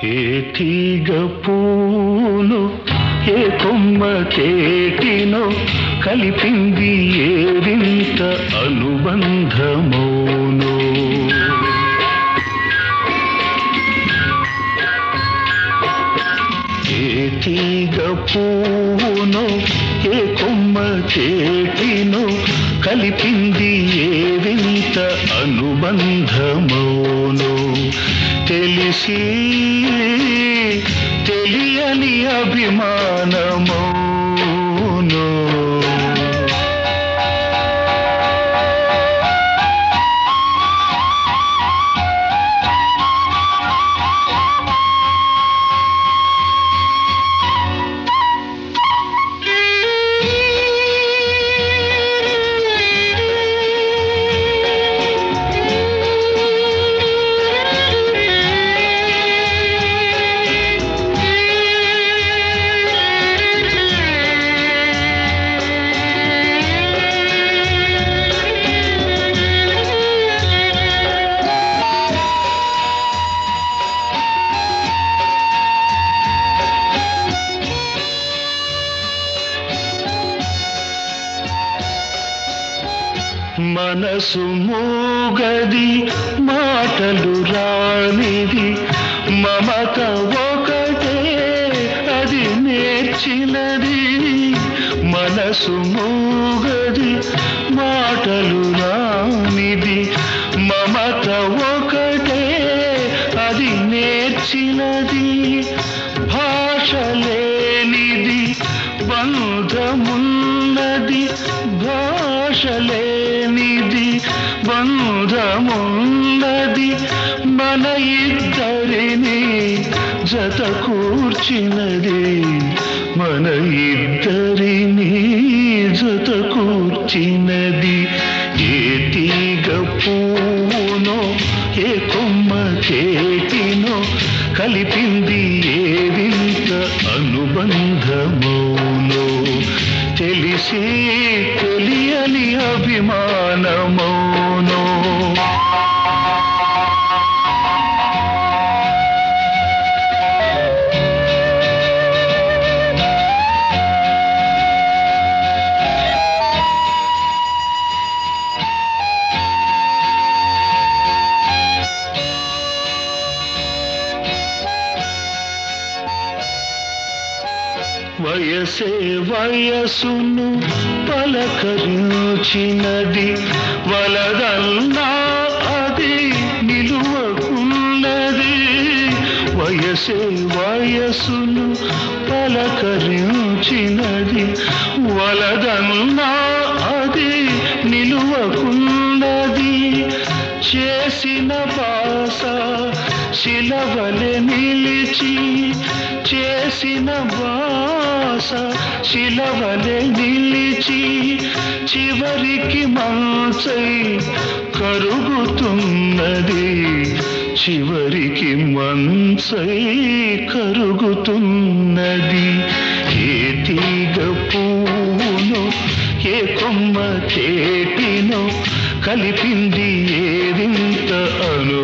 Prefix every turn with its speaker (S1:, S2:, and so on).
S1: ఏ తీగ పూను ఏ కొమ్మ తేటినో కలిపింది ఏ వింత అనుబంధమోనో ఏ తీగ పూను ఏ కొమ్మ చేటిను కలిపింది ఏ వింత అనుబంధమోను తెలిసి తెలియని అభిమానమోను మనసు మూగది మాటలు రానిది మమత ఒకటే అది నేర్చినది మనసు మూగది మాటలు రానిది మమత ఒకటే అది నేర్చినది భాష లేనిది బంధమున్నది భాష లేనిది బంధమున్నది మన ఇద్దరిని జత కూర్చినది మన ఇద్దరిని జత కూర్చినది ఏ తీగ పూనో ఏ కొమ్మ చేటినో కలిపింది ఏ వింత అనుబంధమోనో తెలిసి తెలియని అభిమానమోనో వయసే వయసును పలకరించినది వలదల్లా అది నిలువకున్నది వయసే వయసును పలకరించినది వలదల్లా అది నిలువకున్నది చేసిన బాస శిలవలె నిలిచి చేసిన బాస శిలవలె నిలిచి చివరికి మంచై కరుగుతున్నది చివరికి మంచై కరుగుతున్నది ఏ తీగ పూను ఏ కొమ్మ చేటినో కలిపింది ఏ వింత అను